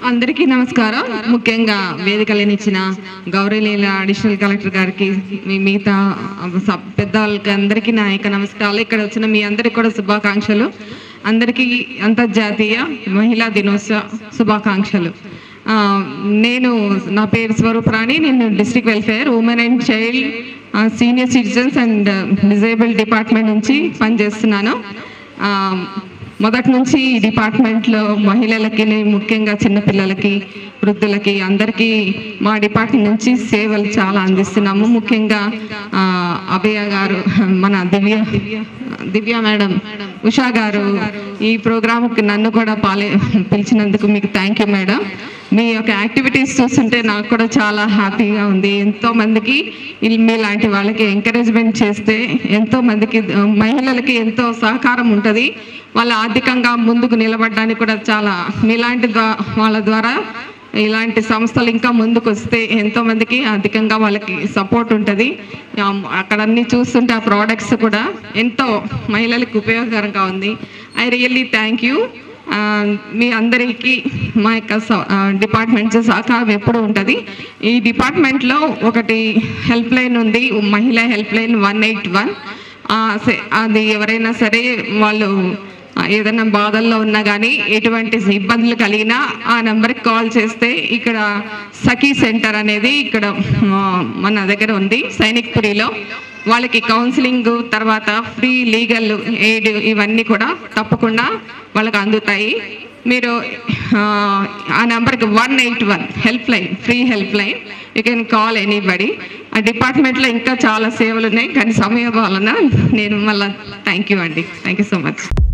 అందరికీ నమస్కారం ముఖ్యంగా వేదికలను ఇచ్చిన గౌరవనీయుల అడిషనల్ కలెక్టర్ గారికి మీ మిగతా సబ్ పెద్దవాళ్ళకి అందరికీ నా యొక్క నమస్కారాలు ఇక్కడ వచ్చిన మీ అందరికి కూడా శుభాకాంక్షలు అందరికీ అంతర్జాతీయ మహిళా దినోత్సవ శుభాకాంక్షలు ఆ, నేను నా పేరు స్వరూపరాణి నేను district welfare women and child senior citizens and disable department నుంచి పనిచేస్తున్నాను ఆ, మొదటి నుంచి ఈ డిపార్ట్మెంట్లో మహిళలకి ముఖ్యంగా చిన్నపిల్లలకి వృద్ధులకి అందరికీ మా డిపార్ట్మెంట్ నుంచి సేవలు చాలా అందిస్తున్నాము ముఖ్యంగా ఆ, అభయ గారు మన దివ్య దివ్య మేడం ఉషా గారు ఈ ప్రోగ్రామ్కి నన్ను కూడా పాలే పిలిచినందుకు మీకు థ్యాంక్ యూ మేడం మీ యొక్క యాక్టివిటీస్ చూస్తుంటే నాకు కూడా చాలా హ్యాపీగా ఉంది ఎంతో మందికి ఇల్- మీలాంటి వాళ్ళకి ఎంకరేజ్మెంట్ చేస్తే ఎంతో మందికి ఆ, మహిళలకి ఎంతో సహకారం ఉంటుంది వాళ్ళ ఆర్థికంగా ముందుకు నిలబడడానికి కూడా చాలా మీలాంటి ద్వా- వాళ్ళ ద్వారా ఇలాంటి సంస్థలు ఇంకా ముందుకు వస్తే ఎంతో మందికి ఆర్థికంగా వాళ్ళకి సపోర్ట్ ఉంటుంది అక్కడ అన్ని చూస్తుంటే ఆ ప్రోడక్ట్స్ కూడా ఎంతో మహిళలకు ఉపయోగకరంగా ఉంది ఐ రియల్లీ థ్యాంక్ యూ మీ అందరికీ మా యొక్క డిపార్ట్మెంట్ సహకారం ఎప్పుడు ఉంటుంది ఈ డిపార్ట్మెంట్లో ఒకటి హెల్ప్ లైన్ ఉంది మహిళా help line one eight one అది ఎవరైనా సరే వాళ్ళు ఆ, ఏదైనా బాధల్లో ఉన్నా కానీ ఎటువంటి ఇబ్బందులు కలిగినా ఆ నెంబర్కి కాల్ చేస్తే ఇక్కడ సఖీ సెంటర్ అనేది ఇక్కడ ఆ, మన దగ్గర ఉంది సైనిక్పురిలో వాళ్ళకి కౌన్సిలింగ్ తర్వాత ఫ్రీ లీగల్ ఎయిడ్ ఇవన్నీ కూడా తప్పకుండా వాళ్ళకి అందుతాయి మీరు ఆ, ఆ నెంబర్కి one eight one help line free help line you can call anybody ఆ డిపార్ట్మెంట్లో ఇంకా చాలా సేవలు ఉన్నాయి కానీ సమయం వలన నేను మళ్ళీ థ్యాంక్ యూ అండి థ్యాంక్ యూ సో మచ్